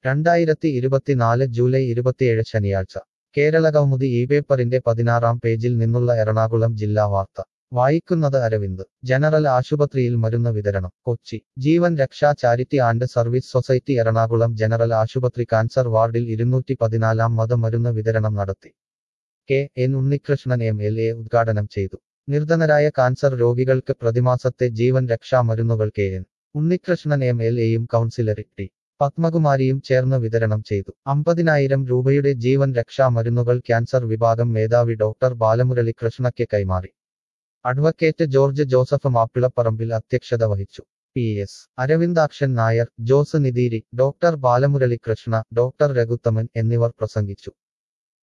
രണ്ടായിരത്തി ഇരുപത്തിനാല് ജൂലൈ ഇരുപത്തിയേഴ് ശനിയാഴ്ച കേരള കൗമുദി ഈ പേപ്പറിന്റെ പതിനാറാം പേജിൽ നിന്നുള്ള എറണാകുളം ജില്ലാ വാർത്ത വായിക്കുന്നത് അരവിന്ദ് ജനറൽ ആശുപത്രിയിൽ മരുന്ന് വിതരണം Kochi Jeevan Raksha charity and service society Ernakulam general ആശുപത്രി കാൻസർ വാർഡിൽ ഇരുന്നൂറ്റി പതിനാലാം മത മരുന്ന് വിതരണം നടത്തി K N Unnikrishnan M L A ഉദ്ഘാടനം ചെയ്തു നിർധനരായ കാൻസർ രോഗികൾക്ക് പ്രതിമാസത്തെ ജീവൻ രക്ഷാ മരുന്നുകൾ K N Unnikrishnan M L എയും കൗൺസിലർ ടി പത്മകുമാരിയും ചേർന്ന് വിതരണം ചെയ്തു അമ്പതിനായിരം രൂപയുടെ ജീവൻ രക്ഷാ മരുന്നുകൾ ക്യാൻസർ വിഭാഗം മേധാവി ഡോക്ടർ ബാലമുരളി കൃഷ്ണയ്ക്ക് കൈമാറി അഡ്വക്കേറ്റ് ജോർജ് ജോസഫ് മാപ്പിളപ്പറമ്പിൽ അധ്യക്ഷത വഹിച്ചു P S Aravindakshan Nair Jose Nitheeri doctor Balamurali Krishna doctor Raghuthaman എന്നിവർ പ്രസംഗിച്ചു